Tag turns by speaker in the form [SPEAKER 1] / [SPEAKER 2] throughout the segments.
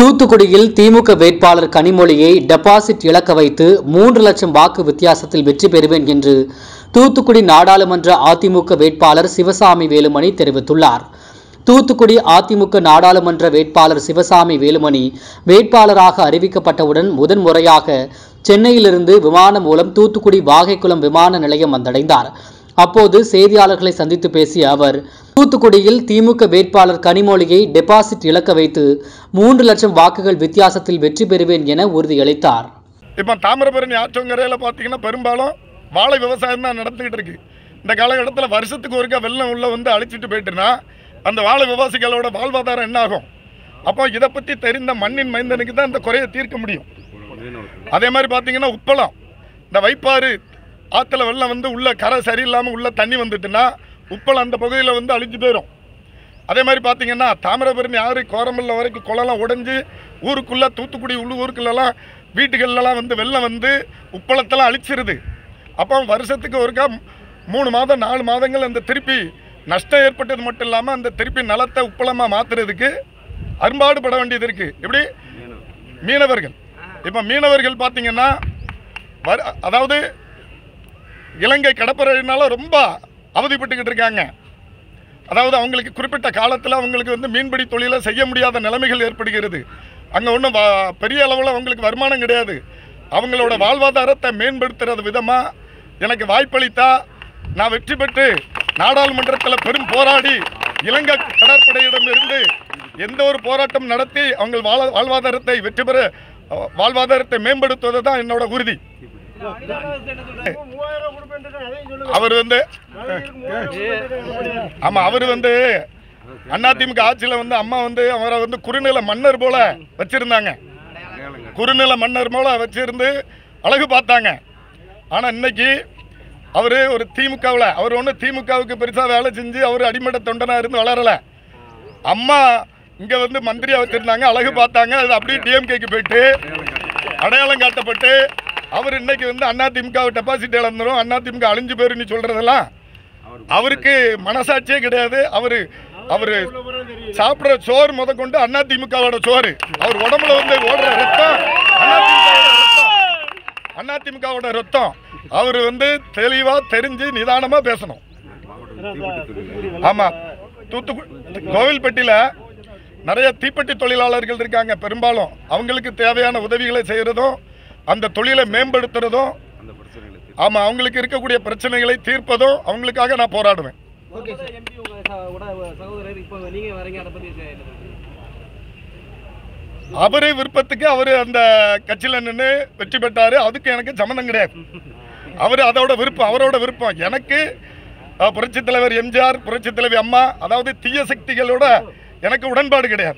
[SPEAKER 1] தூத்துக்குடியில் திமுக வேட்பாளர் கனிமொழியை டெபாசிட் இழக்க வைத்து மூன்று லட்சம் வாக்கு வித்தியாசத்தில் வெற்றி பெறுவேன் என்று தூத்துக்குடி நாடாளுமன்ற அதிமுக வேட்பாளர் சிவசாமி வேலுமணி தெரிவித்துள்ளார் தூத்துக்குடி அதிமுக நாடாளுமன்ற வேட்பாளர் சிவசாமி வேலுமணி வேட்பாளராக அறிவிக்கப்பட்டவுடன் முதன்முறையாக சென்னையிலிருந்து விமானம் மூலம் தூத்துக்குடி வாகைக்குளம் விமான நிலையம் வந்தடைந்தார் அப்போது செய்தியாளர்களை சந்தித்து பேசிய அவர் தூத்துக்குடியில் திமுக வேட்பாளர் கனிமொழியை டெபாசிட் இழக்க வைத்து மூன்று லட்சம் வாக்குகள் வித்தியாசத்தில் வெற்றி பெறுவேன் என உறுதியளித்தார்
[SPEAKER 2] இப்போ தாமிரபரணி ஆற்றங்கரையில் பார்த்தீங்கன்னா பெரும்பாலும் வாழை விவசாயம் தான் நடந்துக்கிட்டு இருக்கு இந்த காலகட்டத்தில் வருஷத்துக்கு ஒருக்கா வெள்ளம் உள்ள வந்து அழிச்சிட்டு போயிட்டுனா அந்த வாழை விவசாயிகளோட வாழ்வாதாரம் என்ன ஆகும் அப்போ இதை பற்றி தெரிந்த மண்ணின் மைந்தனுக்கு தான் இந்த குறையை தீர்க்க முடியும் அதே மாதிரி பார்த்தீங்கன்னா உப்பளம் இந்த வைப்பாறு ஆற்றுல வெள்ளம் வந்து உள்ள கரை சரியில்லாமல் உள்ள தண்ணி வந்துட்டுன்னா உப்பளம் அந்த பகுதியில் வந்து அழிஞ்சு போயிடும் அதே மாதிரி பார்த்தீங்கன்னா தாமிரபரணி ஆறு கோரமல்ல வரைக்கும் குளம்லாம் உடைஞ்சு ஊருக்குள்ளே தூத்துக்குடி உள்ளூருக்குள்ளெல்லாம் வீட்டுகள்லாம் வந்து வெள்ளம் வந்து உப்பளத்தெல்லாம் அழிச்சிருது அப்போ வருஷத்துக்கு ஒருக்கா மூணு மாதம் நாலு மாதங்கள் அந்த திருப்பி நஷ்டம் ஏற்பட்டது மட்டும் இல்லாமல் அந்த திருப்பி நிலத்தை உப்பளமாக மாற்றுறதுக்கு அரும்பாடுபட வேண்டியது இருக்குது எப்படி மீனவர்கள் இப்போ மீனவர்கள் பார்த்தீங்கன்னா வர அதாவது இலங்கை கடற்படையினால ரொம்ப அவதிப்பட்டுக்கிட்டு இருக்காங்க அதாவது அவங்களுக்கு குறிப்பிட்ட காலத்தில் அவங்களுக்கு வந்து மீன்பிடி தொழிலை செய்ய முடியாத நிலைமைகள் ஏற்படுகிறது அங்கே ஒன்றும் பெரிய அளவில் அவங்களுக்கு வருமானம் கிடையாது அவங்களோட வாழ்வாதாரத்தை மேம்படுத்துறது விதமாக எனக்கு வாய்ப்பளித்தா நான் வெற்றி பெற்று நாடாளுமன்றத்தில் பெரும் போராடி இலங்கை கடற்படையிடமிருந்து எந்த ஒரு போராட்டம் நடத்தி அவங்க வாழ வாழ்வாதாரத்தை வெற்றி பெற அஹ், வாழ்வாதாரத்தை மேம்படுத்துவது தான் என்னோட உறுதி அவர் வந்து ஆமா அவர் வந்து அதிமுக ஆட்சியில் வந்து அம்மா வந்து அவரை வந்து குறுநில மன்னர் போல வச்சிருந்தாங்க குறுநில மன்னர் போல வச்சிருந்து அழகு பார்த்தாங்க ஆனா இன்னைக்கு அவர் ஒரு திமுகவில் அவர் ஒன்றும் திமுகவுக்கு பெருசாக வேலை செஞ்சு அவர் அடிமட்ட தொண்டனாக இருந்து வளரல அம்மா இங்கே வந்து மந்திரியாக வச்சுருந்தாங்க அழகு பார்த்தாங்க அது அப்படியே டிஎம்கேக்கு போயிட்டு அடையாளம் காட்டப்பட்டு அவர் இன்னைக்கு வந்து அதிமுக டெபாசிட் இழந்துரும் அதிமுக அழிஞ்சு போயிருன்னு சொல்கிறதெல்லாம் அவருக்கு மனசாட்சியே கிடையாது அவர் அவர் சாப்பிட்ற சோறு முத கொண்டு அதிமுகவோட சோறு அவர் உடம்புல வந்து ஓடுற ரத்தம் அதிமுகவோட ரத்தம் அவர் வந்து தெளிவா தெரிஞ்சு நிதானமா பேசணும் ஆமா தூத்துக்குடி கோவில்பட்டியில நிறைய தீப்பெட்டி தொழிலாளர்கள் இருக்காங்க பெரும்பாலும் அவங்களுக்கு தேவையான உதவிகளை செய்யறதும் அந்த தொழிலை மேம்படுத்துறதும் ஆமா அவங்களுக்கு இருக்கக்கூடிய பிரச்சனைகளை தீர்ப்பதும் அவங்களுக்காக நான் போராடுவேன்
[SPEAKER 3] எம்பி உங்க ச- உட- சகோதரர் இப்போ நீங்க வரீங்க அதை பத்தி என்ன நினைக்கிறீங்க?
[SPEAKER 2] அவரு விருப்பத்துக்கு அவர் அந்த கட்சியில் நின்று வெற்றி பெற்றாரு அதுக்கு எனக்கு சம்மந்தம் கிடையாது அவர் அதோட விருப்பம் அவரோட விருப்பம் எனக்கு அஹ், புரட்சித் தலைவர் எம்ஜிஆர் புரட்சித் தலைவி அம்மா அதாவது தீய சக்திகளோட எனக்கு உடன்பாடு கிடையாது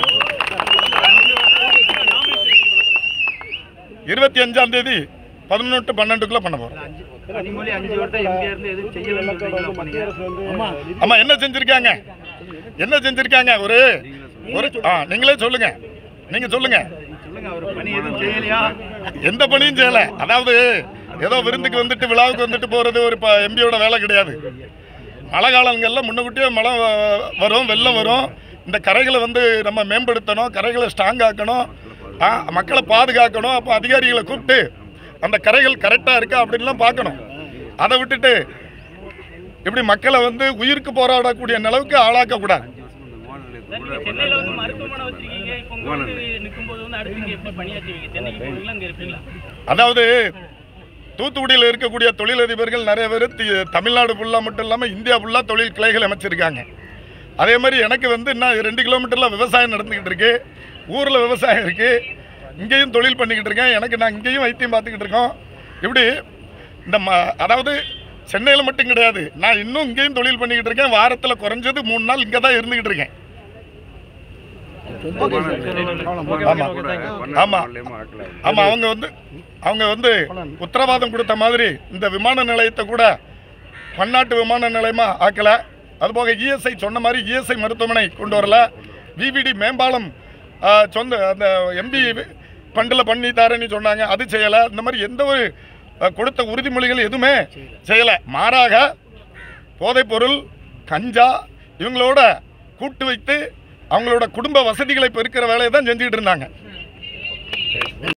[SPEAKER 2] இருபத்தி அஞ்சாம் தேதி பதினொன்று பன்னெண்டுக்குள்ள பண்ண போறோம்
[SPEAKER 3] கனிமொழி அஞ்சு வருடம் எம்பியா இருந்து எதுவும் செய்யலன்னு சொல்றீங்களா பண்ணீங்க
[SPEAKER 2] ஆமா என்ன செஞ்சிருக்காங்க என்ன செஞ்சிருக்காங்க ஒரு ஒரு ஆ நீங்களே சொல்லுங்க நீங்க சொல்லுங்க
[SPEAKER 3] சொல்லுங்க அவர் பணி எதுவும் செய்யலையா
[SPEAKER 2] எந்த பணியும் செய்யல அதாவது ஏதோ விருந்துக்கு வந்துட்டு விழாவுக்கு வந்துட்டு போறது ஒரு எம்பியோட வேலை கிடையாது மழை காலங்களில் முன்னக்கூட்டியே மழை வ- வரும் வெள்ளம் வரும் இந்த கரைகளை வந்து நம்ம மேம்படுத்தணும் கரைகளை ஸ்ட்ராங் ஆக்கணும் ஆ, மக்களை பாதுகாக்கணும் அப்போ அதிகாரிகளை கூப்பிட்டு அந்த கரைகள் கரெக்டாக இருக்கா அப்படின்லாம் பார்க்கணும் அதை விட்டுட்டு இப்படி மக்களை வந்து உயிருக்கு போராடக்கூடிய நிலவுக்கு ஆளாக்கக்கூடாது
[SPEAKER 4] சென்னையில வந்து மருத்துவமனை வச்சிருக்கீங்க இப்போ உங்க வந்து நிக்கும்போது வந்து அடுத்து இங்க எப்படி பணியாற்றுவீங்க சென்னைக்கு போவீங்களா அங்க இருப்பீங்களா
[SPEAKER 2] அதாவது தூத்துக்குடியில் இருக்கக்கூடிய தொழிலதிபர்கள் நிறைய பேர் தி- தமிழ்நாடு ஃபுல்லாக மட்டும் இல்லாமல் இந்தியா ஃபுல்லாக தொழில் கிளைகள் அமைச்சிருக்காங்க அதே மாதிரி எனக்கு வந்து இன்னும் ரெண்டு கிலோமீட்டரில் விவசாயம் நடந்துக்கிட்டு இருக்கு ஊரில் விவசாயம் இருக்குது இங்கேயும் தொழில் பண்ணிக்கிட்டு இருக்கேன் எனக்கு நான் இங்கேயும் வைத்தியம் பார்த்துக்கிட்டு இருக்கோம் இப்படி இந்த ம அதாவது சென்னையில் மட்டும் கிடையாது நான் இன்னும் இங்கேயும் தொழில் பண்ணிக்கிட்டு இருக்கேன் வாரத்தில் குறைஞ்சது மூணு நாள் இங்கே தான் இருந்துக்கிட்டு இருக்கேன் ஆமா ஆமா அவங்க வந்து அவங்க வந்து உத்தரவாதம் கொடுத்த மாதிரி இந்த விமான நிலையத்தை கூட பன்னாட்டு விமான நிலையமா ஆக்கல அதுபோக இஎஸ்ஐ சொன்ன மாதிரி இஎஸ்ஐ மருத்துவமனை கொண்டு வரல விவிடி மேம்பாலம் ஆ, சொந்த அந்த எம்பி ஃபண்டில் பண்ணி தரேன்னு சொன்னாங்க அது செய்யலை இந்த மாதிரி எந்த ஒரு ஆ, கொடுத்த உறுதிமொழிகள் எதுவுமே செய்யலை மாறாக போதைப்பொருள் கஞ்சா இவங்களோட கூட்டு வைத்து அவங்களோட குடும்ப வசதிகளை பெருக்கிற வேலையை தான் செஞ்சுட்டு இருந்தாங்க